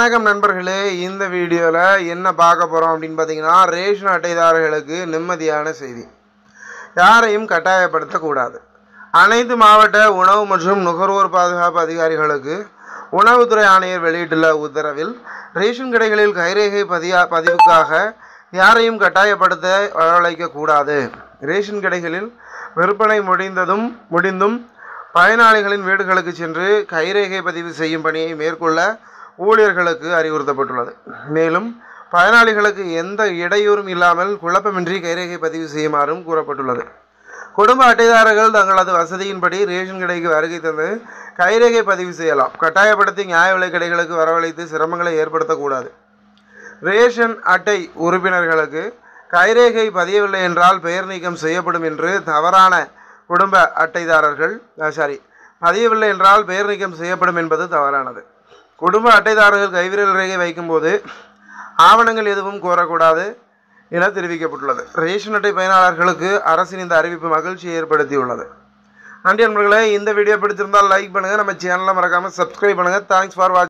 வணக்கம் நண்பர்களே இந்த வீடியோவில் என்ன பார்க்க போகிறோம் அப்படின்னு பார்த்தீங்கன்னா ரேஷன் அட்டைதாரர்களுக்கு நிம்மதியான செய்தி யாரையும் கட்டாயப்படுத்தக்கூடாது அனைத்து மாவட்ட உணவு மற்றும் நுகர்வோர் பாதுகாப்பு அதிகாரிகளுக்கு உணவுத்துறை ஆணையர் வெளியிட்டுள்ள உத்தரவில் ரேஷன் கடைகளில் கைரேகை பதியா பதிவுக்காக யாரையும் கட்டாயப்படுத்த வரவழைக்கக்கூடாது ரேஷன் கடைகளில் விற்பனை முடிந்ததும் முடிந்தும் பயனாளிகளின் வீடுகளுக்கு சென்று கைரேகை பதிவு செய்யும் பணியை மேற்கொள்ள ஊழியர்களுக்கு அறிவுறுத்தப்பட்டுள்ளது மேலும் பயனாளிகளுக்கு எந்த இடையூறும் இல்லாமல் குழப்பமின்றி கைரேகை பதிவு செய்யுமாறும் கூறப்பட்டுள்ளது குடும்ப அட்டைதாரர்கள் தங்களது வசதியின்படி ரேஷன் கடைக்கு வருகை தந்து கைரேகை பதிவு செய்யலாம் கட்டாயப்படுத்தி நியாய விலைக் கடைகளுக்கு வரவழைத்து சிரமங்களை ஏற்படுத்தக்கூடாது ரேஷன் அட்டை உறுப்பினர்களுக்கு கைரேகை பதியவில்லை என்றால் பெயர் நீக்கம் செய்யப்படும் என்று தவறான குடும்ப அட்டைதாரர்கள் சாரி பதியவில்லை என்றால் பெயர் நீக்கம் செய்யப்படும் என்பது தவறானது குடும்ப அட்டைதாரர்கள் கைவிரல் ரேகை வைக்கும்போது ஆவணங்கள் எதுவும் கோரக்கூடாது என தெரிவிக்கப்பட்டுள்ளது ரேஷன் அட்டை பயனாளர்களுக்கு அரசின் இந்த அறிவிப்பு மகிழ்ச்சியை ஏற்படுத்தியுள்ளது நன்றி நண்பர்களே இந்த வீடியோ பிடிச்சிருந்தால் லைக் பண்ணுங்கள் நம்ம சேனலை மறக்காமல் சப்ஸ்கிரைப் பண்ணுங்கள் தேங்க்ஸ் ஃபார் வாட்சிங்